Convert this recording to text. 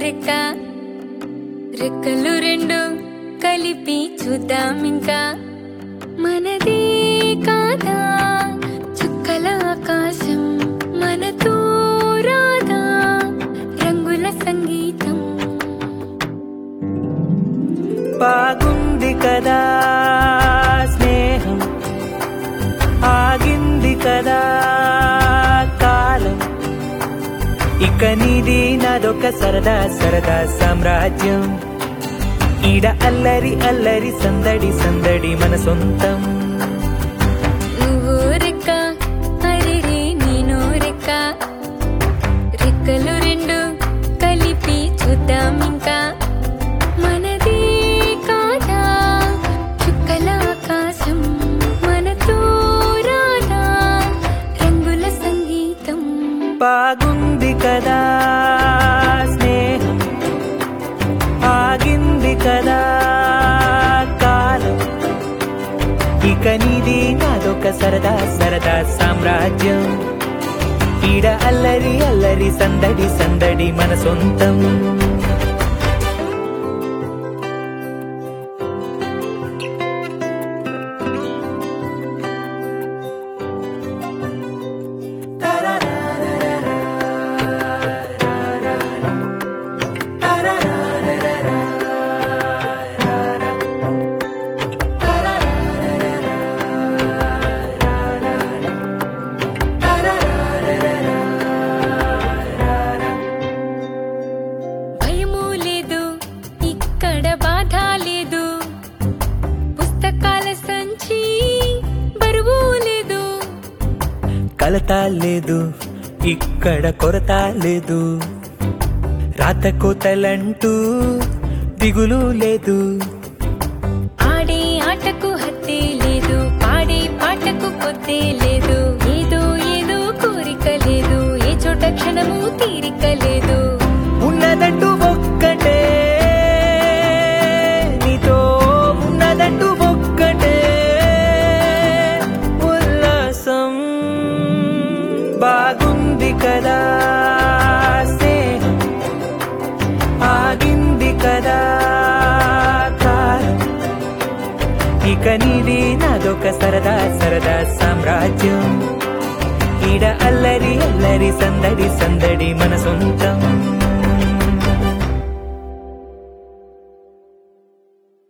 రెక్క రెక్కలు రెండు కలిపి చూద్దాం ఇంకా మనదే కాదా చుక్కల ఆకాశం మనతో రాదా రంగుల సంగీతం బాగుంది కదా స్నేహం ఆగింది కదా కాలం ఇక నీది నాదొక సరదా సరదా సామ్రాజ్యం ఈడ అల్లరి అల్లరి సందడి సందడి మన సొంతం నువ్వు రెక్క అరిరి నేను రెక్క రెక్కలు రెండు కలిపి చూద్దాం ఇంకా మనది కాదా చుక్కల ఆకాశం మనతో రాదా రంగుల సంగీతం బాగుంది కదా స్నేహం ఆగింది కదా కాలం ఇక నీది నాదొక సరదా సరదా సామ్రాజ్యం ఈడ అల్లరి అల్లరి సందడి సందడి మన సొంతం భయము లేదు ఇక్కడ బాధ లేదు పుస్తకాల సంచి బరువు లేదు కలత లేదు ఇక్కడ కొరత లేదు రాత కోతలంటూ దిగులు లేదు ఆడే ఆటకు హత్తే లేదు పాడే పాటకు కొద్దే లేదు ఏదో ఏదో కోరిక లేదు ఏ చోట క్షణము తీరిక లేదు ఉన్నదంటూ ఒక్కటే నీతో ఉన్నదంటూ ఒక్కటే ఉల్లాసం బాగుంది కదా స్నేహం ఆగింది కదా కాలం ఇక నీది నాదొక సరదా సరదా సామ్రాజ్యం ఈడ అల్లరి అల్లరి సందడి సందడి మన సొంతం